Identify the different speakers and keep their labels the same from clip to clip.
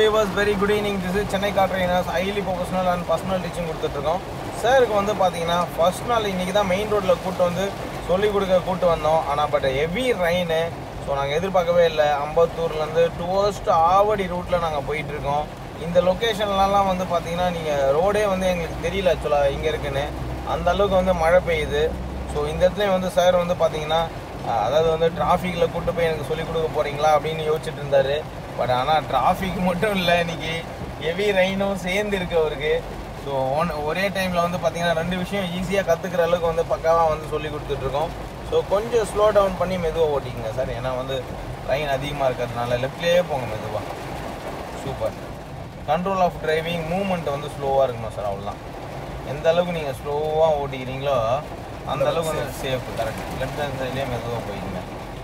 Speaker 1: Viewers very good evening this is Chennai car trainers highly professional and personal teaching கொடுத்துட்ருக்கோம் சாருக்கு வந்து பார்த்தீங்கன்னா first நாள் இன்றைக்கி தான் மெயின் ரோட்டில் கூட்டு வந்து சொல்லிக் கொடுக்க கூட்டு வந்தோம் ஆனால் பட் ஹெவி ரெயின் ஸோ நாங்கள் எதிர்பார்க்கவே இல்லை அம்பத்தூர்லேருந்து டுவர்ஸ்ட் ஆவடி ரூட்டில் நாங்கள் போயிட்டுருக்கோம் இந்த லொக்கேஷன்லலாம் வந்து பார்த்தீங்கன்னா நீங்கள் ரோடே வந்து எங்களுக்கு தெரியல ஆக்சுவலாக இங்கே இருக்குன்னு அந்த அளவுக்கு வந்து மழை பெய்யுது ஸோ இந்த இடத்துலையும் வந்து சார் வந்து பார்த்தீங்கன்னா அஹ், அதாவது வந்து டிராஃபிக்கில் கூட்டு போய் எனக்கு சொல்லிக் கொடுக்க போகிறீங்களா அப்படின்னு யோசிச்சுட்டு இருந்தாரு பட் ஆனால் டிராஃபிக் மட்டும் இல்லை இன்னைக்கு ஹெவி ரெயினும் சேர்ந்து இருக்கு அவருக்கு ஸோ ஒன் ஒரே டைமில் வந்து பார்த்தீங்கன்னா ரெண்டு விஷயம் ஈஸியாக கற்றுக்கிற அளவுக்கு வந்து பக்காவாக வந்து சொல்லி கொடுத்துட்ருக்கோம் ஸோ கொஞ்சம் ஸ்லோ டவுன் பண்ணி மெதுவாக ஓட்டிக்கங்க சார் ஏன்னா வந்து ரெயின் அதிகமாக இருக்கிறதுனால லெஃப்ட்லேயே போங்க மெதுவாக super control of driving movement வந்து ஸ்லோவாக இருக்கணும் சார் அவ்வளோதான் எந்த அளவுக்கு நீங்கள் ஸ்லோவாக ஓட்டிக்கிறீங்களோ அந்த அளவுக்கு வந்து சேஃப் கரெக்ட் லெஃப்ட் ஹேண்ட் சைட்லேயே மெதுவாக போயிடுங்க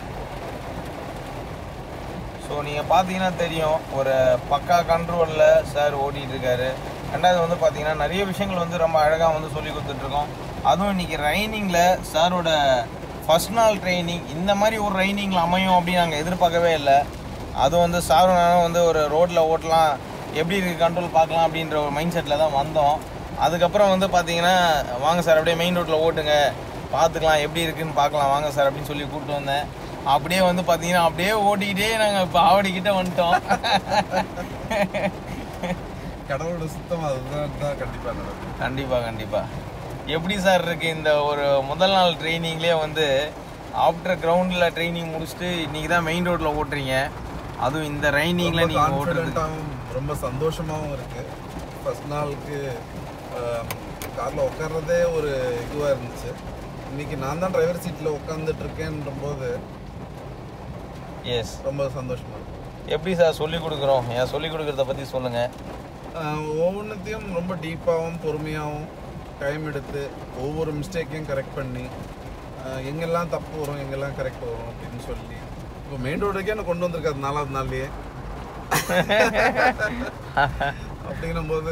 Speaker 1: ஸோ நீங்கள் பார்த்தீங்கன்னா தெரியும் ஒரு பக்கா கண்ட்ரோலில் சார் ஓட்டிகிட்டு இருக்காரு ரெண்டாவது வந்து பார்த்தீங்கன்னா நிறைய விஷயங்கள் வந்து ரொம்ப அழகாக வந்து சொல்லி கொடுத்துட்ருக்கோம் அதுவும் இன்னைக்கு ரைனிங்கில் சாரோட ஃபர்ஸ்ட் நாள் ட்ரைனிங் இந்த மாதிரி ஒரு ரைனிங்கில் அமையும் அப்படின்னு நாங்கள் எதிர்பார்க்கவே இல்லை அதுவும் வந்து சாரும் நானும் வந்து ஒரு ரோட்டில் ஓட்டலாம் எப்படி இருக்குது கண்ட்ரோல் பார்க்கலாம் அப்படின்ற ஒரு மைண்ட் செட்டில் தான் வந்தோம் அதுக்கப்புறம் வந்து பார்த்தீங்கன்னா வாங்க சார் அப்படியே மெயின் ரோட்டில் ஓட்டுங்க பார்த்துக்கலாம் எப்படி இருக்குன்னு பார்க்கலாம் வாங்க சார் அப்படின்னு சொல்லி கூப்பிட்டு வந்தேன் அப்படியே வந்து பார்த்தீங்கன்னா அப்படியே ஓட்டிக்கிட்டே நாங்கள் இப்போ ஆவடிக்கிட்ட வந்துட்டோம்
Speaker 2: கடவுளோட சுத்தம் அதுதான் தான் கண்டிப்பா நடக்கும்
Speaker 1: கண்டிப்பாக கண்டிப்பாக எப்படி சார் இருக்கு இந்த ஒரு முதல் நாள் ட்ரைனிங்லேயே வந்து ஆஃப்டர் கிரவுண்டில் ட்ரைனிங் முடிச்சுட்டு இன்னைக்கு தான் மெயின் ரோட்டில் ஓட்டுறீங்க அதுவும் இந்த ரைனிங்கில்
Speaker 2: ரொம்ப
Speaker 1: நீங்கள் ஓட்டுறது
Speaker 2: கான்ஃபிடென்ட்டாகவும் ரொம்ப சந்தோஷமாகவும் இருக்கு ஃபர்ஸ்ட் நாளுக்கு காரில் உட்கார்றதே ஒரு இதுவாக இருந்துச்சு இன்னைக்கு நான் தான் டிரைவர் சீட்டில் உட்காந்துட்டு இருக்கேன்ற போது
Speaker 1: எஸ்
Speaker 2: ரொம்ப சந்தோஷமா இருக்கு
Speaker 1: எப்படி சார் சொல்லி கொடுக்குறோம் ஏன் சொல்லி கொடுக்குறத பற்றி சொல்லுங்கள்
Speaker 2: ஆஹ் ஒவ்வொன்றுத்தையும் ரொம்ப டீப்பாகவும் பொறுமையாகவும் டைம் எடுத்து ஒவ்வொரு மிஸ்டேக்கையும் கரெக்ட் பண்ணி ஆஹ் எங்கெல்லாம் தப்பு வரும் எங்கெல்லாம் கரெக்ட் வரும் அப்படின்னு சொல்லி இப்போ மெயின் ரோடுக்கே நான் கொண்டு வந்திருக்காது நாலாவது நாள்லயே அப்படின்னும் போது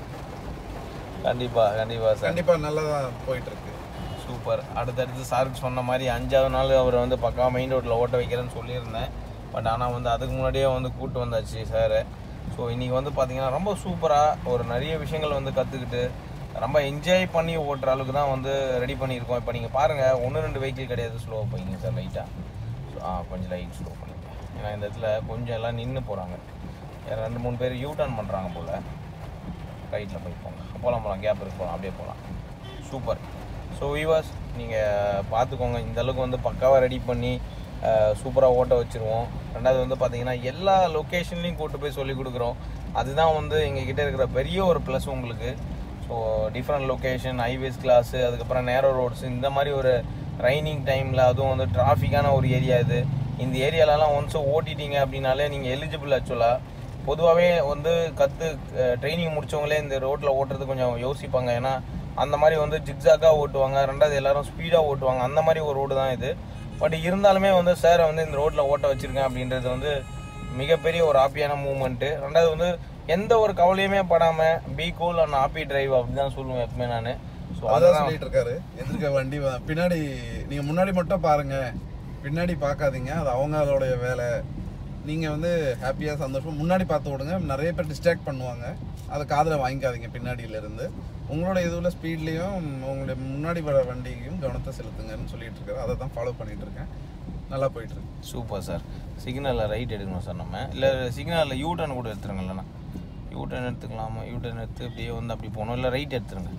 Speaker 1: கண்டிப்பாக கண்டிப்பாக சார்
Speaker 2: கண்டிப்பாக நல்லா தான் போயிட்டு இருக்கு
Speaker 1: சூப்பர் அடுத்தடுத்து சாருக்கு சொன்ன மாதிரி அஞ்சாவது நாள் அவர் வந்து பக்காவாக மெயின் ரோட்டில் ஓட்ட வைக்கிறேன்னு சொல்லியிருந்தேன் பட் ஆனால் வந்து அதுக்கு முன்னாடியே வந்து கூட்டு வந்தாச்சு சார் ஸோ இன்றைக்கி வந்து பார்த்தீங்கன்னா ரொம்ப சூப்பராக ஒரு நிறைய விஷயங்கள் வந்து கற்றுக்கிட்டு ரொம்ப என்ஜாய் பண்ணி ஓட்டுற அளவுக்கு தான் வந்து ரெடி பண்ணியிருக்கோம் இப்போ நீங்கள் பாருங்கள் ஒன்று ரெண்டு வெஹிக்கிள் கிடையாது ஸ்லோவாக போய்ங்க சார் லைட்டாக ஸோ ஆ கொஞ்சம் லைட் ஸ்லோ பண்ணிங்க ஏன்னா இந்த இடத்துல கொஞ்சம் எல்லாம் நின்று போகிறாங்க ரெண்டு மூணு பேர் யூ டர்ன் பண்ணுறாங்க போல் ரைட்டில் போய் போங்க போகலாம் போகலாம் கேப் இருக்கு போகலாம் அப்படியே போகலாம் சூப்பர் ஸோ விவாஸ் நீங்கள் பார்த்துக்கோங்க இந்த அளவுக்கு வந்து பக்காவாக ரெடி பண்ணி சூப்பராக ஓட்ட வச்சுருவோம் ரெண்டாவது வந்து பார்த்தீங்கன்னா எல்லா லொக்கேஷன்லேயும் கூட்டு போய் சொல்லி கொடுக்குறோம் அதுதான் வந்து எங்ககிட்ட இருக்கிற பெரிய ஒரு ப்ளஸ் உங்களுக்கு so different location highways class அதுக்கப்புறம் நேரோ ரோட்ஸ் இந்த மாதிரி ஒரு ரைனிங் டைமில் அதுவும் வந்து டிராஃபிக்கான ஒரு ஏரியா இது இந்த ஏரியாலலாம் ஒன்ஸ் ஓட்டிட்டீங்க அப்படின்னாலே நீங்கள் எலிஜிபிள் ஆக்சுவலாக பொதுவாகவே வந்து கற்று ட்ரைனிங் முடிச்சவங்களே இந்த ரோட்டில் ஓட்டுறது கொஞ்சம் யோசிப்பாங்க ஏன்னா அந்த மாதிரி வந்து ஜிக்ஸாக்காக ஓட்டுவாங்க ரெண்டாவது எல்லாரும் ஸ்பீடாக ஓட்டுவாங்க அந்த மாதிரி ஒரு ரோடு தான் இது பட் இருந்தாலுமே வந்து சாரை வந்து இந்த ரோட்டில் ஓட்ட வச்சுருக்கேன் அப்படின்றது வந்து மிகப்பெரிய ஒரு ஹாப்பியான மூமெண்ட்டு ரெண்டாவது வந்து எந்த ஒரு கவலையுமே படாமல் be cool and happy drive அப்படி தான் சொல்லுவேன் எப்பவுமே நான் ஸோ
Speaker 2: அதான்
Speaker 1: அதான்
Speaker 2: சொல்லிட்டு இருக்காரு எதிர்க்க வண்டி வ- பின்னாடி நீங்க முன்னாடி மட்டும் பாருங்க பின்னாடி பார்க்காதீங்க அது அவங்களுடைய வேலை நீங்க வந்து ஹாப்பியா சந்தோஷமா முன்னாடி பார்த்து விடுங்க நிறைய பேர் டிஸ்ட்ராக்ட் பண்ணுவாங்க அதை காதுல வாங்கிக்காதீங்க பின்னாடியில இருந்து உங்களோட இதுல ஸ்பீட்லயும் உங்களுடைய முன்னாடி வர வண்டியும் கவனத்தை செலுத்துங்கன்னு சொல்லிட்டு இருக்காரு அதை தான் ஃபாலோ பண்ணிட்டு இருக்கேன் நல்லா போயிட்டு இருக்கு
Speaker 1: சூப்பர் சார் சிக்னலில் ரைட் எடுக்கணும் சார் நம்ம இல்லை சிக்னலில் யூ டர்ன் கூட எடுத்துருங்க இல்லைண்ணா யூ டர்ன் எடுத்துக்கலாமா யூ டர்ன் எடுத்து அப்படியே வந்து அப்படி போகணும் இல்லை ரைட் எடுத்துருங்க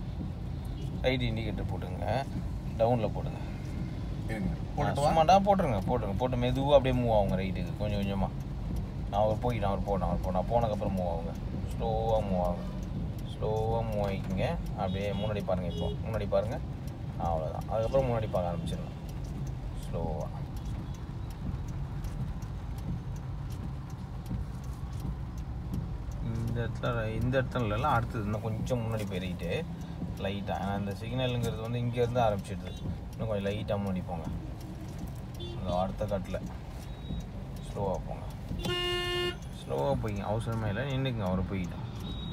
Speaker 1: ரைட் இண்டிகேட்டர் போட்டுங்க டவுனில் போடுங்க
Speaker 2: இருங்க
Speaker 1: ஆ,
Speaker 2: போட்டுட்டு வா.
Speaker 1: சும்மாடா போட்டுருங்க போட்டுருங்க போட்டு மெதுவாக அப்படியே மூவ் ஆகுங்க ரைட்டுக்கு கொஞ்சம் கொஞ்சமாக நான் அவர் போயிட்டேன் அவர் போட்டேன் அவர் போனேன் போனதுக்கப்புறம் மூவ் ஆகுங்க ஸ்லோவாக மூவ் ஆகும் ஸ்லோவாக மூவ் ஆகிக்கிங்க அப்படியே முன்னாடி பாருங்கள் இப்போ முன்னாடி பாருங்கள் அவ்வளோதான் அதுக்கப்புறம் முன்னாடி பார்க்க ஆரம்பிச்சிடலாம் ஸ்லோவாக இந்த இடத்துல இந்த இடத்துல இல்லைல்ல அடுத்தது இன்னும் கொஞ்சம் முன்னாடி போயிட்டு லைட்டாக ஏன்னா இந்த சிக்னலுங்கிறது வந்து இங்கேருந்து ஆரம்பிச்சிடுது இன்னும் கொஞ்சம் லைட்டாக முன்னாடி போங்க அந்த அடுத்த கட்டில் ஸ்லோவாக போங்க ஸ்லோவாக போய்ங்க அவசரமே இல்லை நின்றுக்குங்க அவர் போய்கிட்டோம்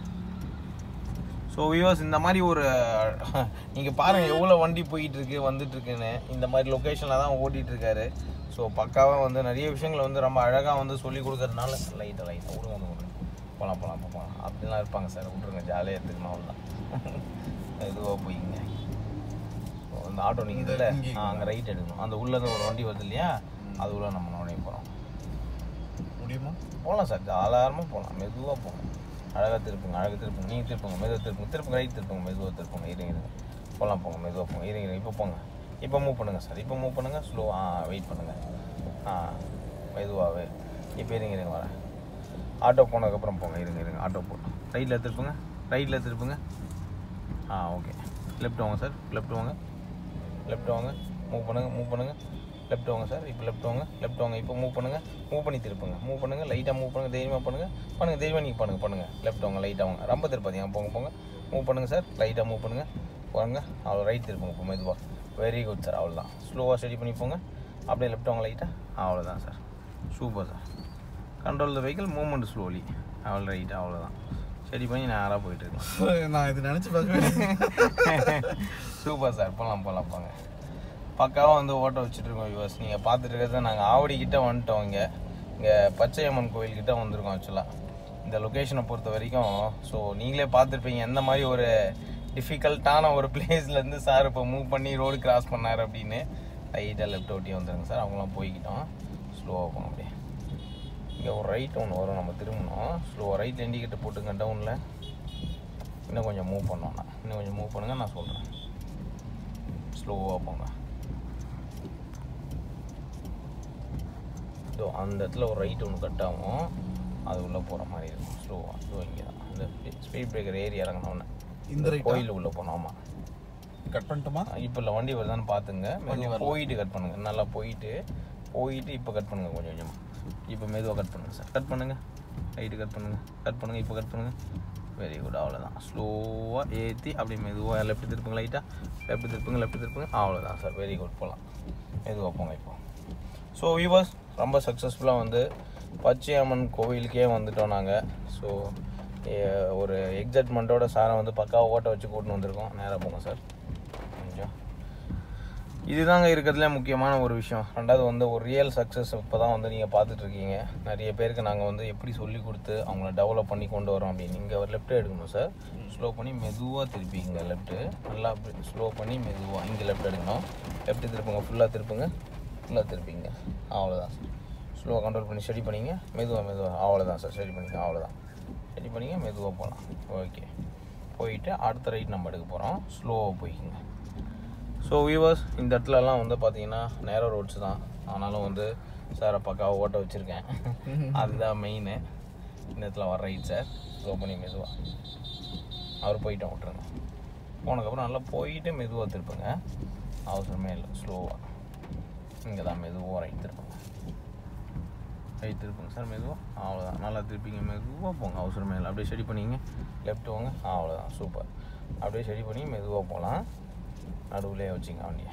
Speaker 1: ஸோ வியூவர்ஸ் இந்த மாதிரி ஒரு நீங்கள் பாருங்கள் எவ்வளோ வண்டி போயிட்டு இருக்கு வந்துட்டு இருக்குன்னு இந்த மாதிரி லொக்கேஷனில் தான் ஓட்டிகிட்டு இருக்காரு ஸோ பக்காவாக வந்து நிறைய விஷயங்களை வந்து ரொம்ப அழகாக வந்து சொல்லி கொடுக்கறதுனால லைட்டாக லைட்டாக விடுங்க வந்து விடுங்க போகலாம் போகலாம் போகலாம் அப்படிலாம் இருப்பாங்க சார் விட்ருங்க ஜாலியாக எடுத்துக்கணும் அவ்வளோதான் இதுவாக போய்ங்க ஓ, இந்த ஆட்டோ நிற்குதுல்ல
Speaker 2: இங்க
Speaker 1: அங்கே ரைட் எடுக்கணும் அந்த உள்ளே ஒரு வண்டி வருது இல்லையா அது உள்ள நம்ம நுழைய போகிறோம்
Speaker 2: முடியுமா
Speaker 1: போகலாம் சார் தாராளமாக போகலாம் மெதுவாக போகணும் அழகாக திருப்புங்க அழகாக திருப்புங்க நீங்கள் திருப்புங்க மெதுவாக திருப்புங்க திருப்புங்க ரைட் திருப்புங்க மெதுவாக திருப்புங்க இருங்க இருங்க போகலாம் போங்க மெதுவாக போங்க இருங்க இருங்க இப்போ போங்க இப்போ மூவ் பண்ணுங்கள் சார் இப்போ மூவ் பண்ணுங்கள் ஸ்லோ ஆ வெயிட் பண்ணுங்கள் ஆ மெதுவாகவே இப்போ இருங்க இருங்க வரேன் ஆட்டோ போனதுக்கப்புறம் போங்க இருங்க இருங்க ஆட்டோ போட்டோம் ரைட்டில் திருப்புங்க ரைட்டில் திருப்புங்க ஆ ஓகே லெஃப்ட் வாங்க சார் லெஃப்ட் வாங்க லெஃப்ட் வாங்க மூவ் பண்ணுங்கள் மூவ் பண்ணுங்கள் லெஃப்ட் வாங்க சார் இப்போ லெஃப்ட் வாங்க லெஃப்ட் வாங்க இப்போ மூவ் பண்ணுங்கள் மூவ் பண்ணி திருப்புங்க மூவ் பண்ணுங்கள் லைட்டாக மூவ் பண்ணுங்கள் தைரியமாக பண்ணுங்கள் பண்ணுங்கள் தைரியமாக நீங்கள் பண்ணுங்கள் பண்ணுங்கள் லெஃப்ட் வாங்க லைட்டாக வாங்க ரொம்ப திருப்பாதீங்க போங்க போங்க மூவ் பண்ணுங்கள் சார் லைட்டாக மூவ் பண்ணுங்கள் போங்க அவ்வளோ ரைட் திருப்புங்க இப்போ மெதுவாக வெரி குட் சார் அவ்வளோதான் ஸ்லோவாக ஸ்டடி பண்ணி போங்க அப்படியே லெஃப்ட் வாங்க லைட்டாக அவ்வளோதான் sir super sir control the vehicle movement slowly அவ்வளோ ரைட் அவ்வளோதான் ஸ்டடி பண்ணி நேராக போயிட்டு இருக்கேன்
Speaker 2: நான் இது நினச்சி பார்க்கவே
Speaker 1: சூப்பர் சார் போகலாம் போகலாம் போங்க பக்காவாக வந்து ஓட்ட வச்சுட்டு இருக்கோம் யூஎஸ் நீங்கள் பார்த்துட்டு இருக்கிறத நாங்கள் ஆவடி கிட்ட வந்துட்டோம் இங்கே இங்கே பச்சையம்மன் கோயில் கிட்ட வந்திருக்கோம் ஆக்சுவலாக இந்த லொக்கேஷனை பொறுத்த வரைக்கும் ஸோ நீங்களே பார்த்துருப்பீங்க எந்த மாதிரி ஒரு டிஃபிகல்ட்டான ஒரு பிளேஸ்லேருந்து சார் இப்போ மூவ் பண்ணி ரோடு கிராஸ் பண்ணார் அப்படின்னு லைட்டாக லெஃப்ட் ஓட்டி வந்துருங்க சார் அவங்களாம் போய்கிட்டோம் ஸ்லோவாக போங்க அப்படியே இங்கே ஒரு ரைட் ஒன்று வரும் நம்ம திரும்பணும் ஸ்லோவாக ரைட் இண்டிகேட்டர் போட்டுங்க டவுனில் இன்னும் கொஞ்சம் மூவ் பண்ணோம்னா இன்னும் கொஞ்சம் மூவ் பண்ணுங்க நான் சொல்கிறேன் ஸ்லோவாக போங்க இதோ அந்த இடத்துல ஒரு ரைட் ஒன்று கட் ஆகும் அது உள்ளே போகிற மாதிரி இருக்கும் ஸ்லோவாக இதோ இங்கே தான் இந்த ஸ்பீட் பிரேக்கர் ஏறி இறங்கினோன்னே
Speaker 2: இந்த ரைட்
Speaker 1: கோயில் உள்ளே போனோம் ஆமாம்
Speaker 2: கட் பண்ணிட்டுமா
Speaker 1: இப்போ இல்லை வண்டி வருதான்னு பார்த்துங்க மெதுவாக போயிட்டு கட் பண்ணுங்க நல்லா போயிட்டு போயிட்டு இப்போ கட் பண்ணுங்க கொஞ்சம் கொஞ்சமாக இப்போ மெதுவாக கட் பண்ணுங்க சார் கட் பண்ணுங்க ரைட்டு கட் பண்ணுங்க கட் பண்ணுங்க இப்போ கட் பண்ணுங்க வெரி குட் அவ்வளோதான் ஸ்லோவாக ஏற்றி அப்படியே மெதுவாக லெஃப்ட் திருப்புங்க லைட்டாக லெஃப்ட் திருப்புங்க லெஃப்ட் திருப்புங்க அவ்வளோதான் சார் வெரி குட் போகலாம் மெதுவாக போங்க இப்போ ஸோ வியூவர்ஸ் ரொம்ப சக்ஸஸ்ஃபுல்லாக வந்து பச்சையம்மன் கோவிலுக்கே வந்துட்டோம் நாங்கள் ஸோ ஒரு எக்ஸைட்மெண்ட்டோட சாரை வந்து பக்காவாக ஓட்ட வச்சு கூட்டின்னு வந்திருக்கோம் நேராக போங்க சார் கொஞ்சம் இதுதாங்க இருக்கிறதுல முக்கியமான ஒரு விஷயம் ரெண்டாவது வந்து ஒரு ரியல் சக்ஸஸ் இப்போ தான் வந்து நீங்கள் பார்த்துட்ருக்கீங்க நிறைய பேருக்கு நாங்கள் வந்து எப்படி சொல்லி கொடுத்து அவங்கள டெவலப் பண்ணி கொண்டு வரோம் அப்படின்னு இங்கே ஒரு லெஃப்ட் எடுக்கணும் சார் ஸ்லோ பண்ணி மெதுவாக திருப்பிங்க லெஃப்ட்டு நல்லா ஸ்லோ பண்ணி மெதுவாக இங்கே லெஃப்ட் எடுக்கணும் லெஃப்ட் திருப்புங்க ஃபுல்லாக திருப்புங்க ஃபுல்லாக திருப்பிங்க அவ்வளோதான் சார் ஸ்லோவாக கண்ட்ரோல் பண்ணி ஸ்டடி பண்ணிங்க மெதுவாக மெதுவாக அவ்வளோதான் சார் ஸ்டடி பண்ணிங்க அவ்வளோதான் ஸ்டடி பண்ணிங்க மெதுவாக போகலாம் ஓகே போயிட்டு அடுத்த ரைட் நம்ம எடுக்க போகிறோம் ஸ்லோவாக போய்க்குங்க ஸோ வியூவர்ஸ் இந்த இடத்துலலாம் வந்து பார்த்தீங்கன்னா நேரோ ரோட்ஸ் தான் ஆனாலும் வந்து சாரை பக்காவாக ஓட்ட வச்சுருக்கேன் அதுதான் மெயின் இந்த இடத்துல வர ரைட் சார் ஸ்லோ பண்ணி மெதுவாக அவர் போயிட்டோம் விட்ருங்க போனதுக்கப்புறம் நல்லா போயிட்டு மெதுவாக திருப்புங்க அவசரமே இல்லை ஸ்லோவாக இங்கே தான் மெதுவாக ரைட் திருப்புங்க ரைட் திருப்புங்க சார் மெதுவாக அவ்வளோதான் நல்லா திருப்பிங்க மெதுவாக போங்க அவசரமே இல்லை அப்படியே ஸ்டடி பண்ணிங்க லெஃப்ட் போங்க அவ்வளோதான் சூப்பர் அப்படியே ஸ்டடி பண்ணி மெதுவாக போகலாம் நடுவுலேயே வச்சுங்க வண்டியை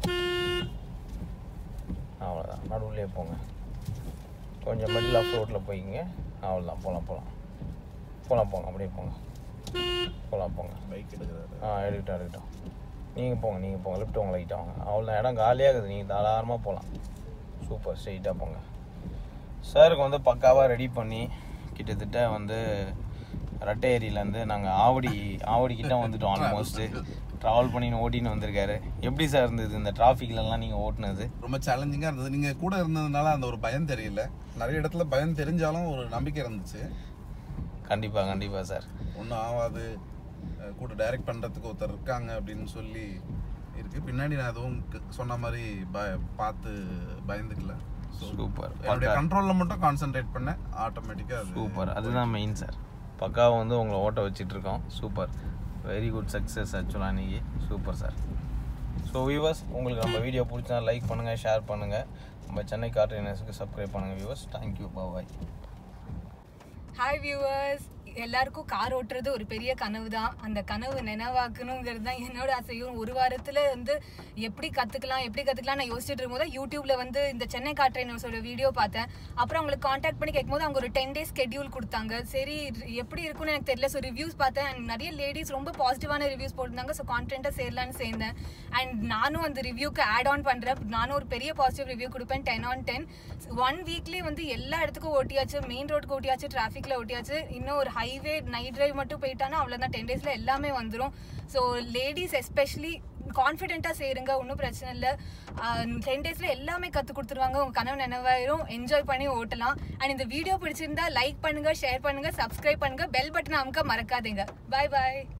Speaker 1: அவ்வளோதான் நடுவுலேயே போங்க கொஞ்சம் மிடில் ஆஃப் ரோட்டில் போய்க்கிங்க அவ்வளோதான் போகலாம் போகலாம் போகலாம் போங்க அப்படியே போங்க போகலாம் போங்க
Speaker 2: பைக் எடுக்கிறாரு
Speaker 1: ஆ எடுக்கட்டும் எடுக்கட்டும் நீங்கள் போங்க நீங்கள் போங்க லெஃப்ட் வாங்க லைட்டாக வாங்க அவ்வளோ இடம் காலியாகுது நீங்கள் தாராளமாக போகலாம் சூப்பர் ஸ்ட்ரெயிட்டாக போங்க சாருக்கு வந்து பக்காவாக ரெடி பண்ணி கிட்டத்தட்ட வந்து ரெட்டை ஏரியிலேருந்து நாங்கள் ஆவடி ஆவடி கிட்ட வந்துட்டோம் ஆல்மோஸ்ட்டு ட்ராவல் பண்ணின்னு ஓட்டின்னு வந்திருக்காரு எப்படி சார் இருந்தது இந்த டிராஃபிக்லலாம் நீங்கள் ஓட்டுனது
Speaker 2: ரொம்ப சேலஞ்சிங்காக இருந்தது நீங்கள் கூட இருந்ததுனால அந்த ஒரு பயம் தெரியல நிறைய இடத்துல பயம் தெரிஞ்சாலும் ஒரு நம்பிக்கை இருந்துச்சு
Speaker 1: கண்டிப்பாக கண்டிப்பாக சார்
Speaker 2: ஒன்றும் ஆகாது அஹ் கூட டைரக்ட் பண்ணுறதுக்கு ஒருத்தர் இருக்காங்க அப்படின்னு சொல்லி இருக்கு பின்னாடி நான் எதுவும் க- சொன்ன மாதிரி பய பார்த்து பயந்துக்கல So,
Speaker 1: சூப்பர்
Speaker 2: என்னுடைய கண்ட்ரோலில் மட்டும் கான்சென்ட்ரேட் பண்ணேன் ஆட்டோமேட்டிக்காக அது
Speaker 1: சூப்பர் அதுதான் மெயின் சார் பக்காவாக வந்து உங்களை ஓட்ட வச்சிட்டு இருக்கோம் சூப்பர் வெரி குட் சக்ஸஸ் ஆக்சுவலாக இன்னைக்கு சூப்பர் சார் ஸோ வியூவர்ஸ் உங்களுக்கு நம்ம வீடியோ பிடிச்சா லைக் பண்ணுங்கள் ஷேர் பண்ணுங்கள் நம்ம சென்னை கார்டனர்ஸுக்கு சப்ஸ்கிரைப் பண்ணுங்கள் viewers thank you bye
Speaker 3: hi viewers எல்லாருக்கும் கார் ஓட்டுறது ஒரு பெரிய கனவு தான் அந்த கனவு நினைவாக்கணுங்கிறது தான் என்னோட ஆசையும் ஒரு வாரத்துல வந்து எப்படி கத்துக்கலாம் எப்படி கத்துக்கலாம் நான் யோசிச்சுட்டு இருக்கும்போது யூடியூப்ல வந்து இந்த சென்னை கார் ட்ரெயினர்ஸோட வீடியோ பார்த்தேன் அப்புறம் அவங்களுக்கு காண்டாக்ட் பண்ணி கேட்கும்போது அவங்க ஒரு டென் டேஸ் ஸ்கெடியூல் கொடுத்தாங்க சரி எப்படி இருக்கும்னு எனக்கு தெரியல ஸோ ரிவ்யூஸ் பார்த்தேன் and நிறைய லேடிஸ் ரொம்ப பாசிட்டிவான ரிவ்யூஸ் போட்டிருந்தாங்க ஸோ கான்டென்ட்டாக சேரலான்னு சேர்ந்தேன் அண்ட் நானும் அந்த ரிவ்யூக்கு ஆட் ஆன் பண்றேன் நானும் ஒரு பெரிய பாசிட்டிவ் ரிவ்யூ கொடுப்பேன் ten on ten one weekly வந்து எல்லா இடத்துக்கும் ஓட்டியாச்சு மெயின் ரோடுக்கு ஓட்டியாச்சு டிராஃபிக்ல ஓட்டியாச்சு இன்னும் ஒரு ஹைவே நைட் டிரைவ் மட்டும் போயிட்டானா அவ்வளோதான் டென் டேஸ்ல எல்லாமே வந்துடும் ஸோ லேடிஸ் எஸ்பெஷலி கான்ஃபிடென்ட்டாக செய்யுங்க ஒன்றும் பிரச்சனை இல்லை டென் டேஸில் எல்லாமே கற்றுக் கொடுத்துருவாங்க உங்கள் கனவு நினைவாயிரும் என்ஜாய் பண்ணி ஓட்டலாம் அண்ட் இந்த வீடியோ பிடிச்சிருந்தா லைக் பண்ணுங்க ஷேர் பண்ணுங்க சப்ஸ்கிரைப் பண்ணுங்க பெல் பட்டன் அமுக்க மறக்காதீங்க பாய் பாய்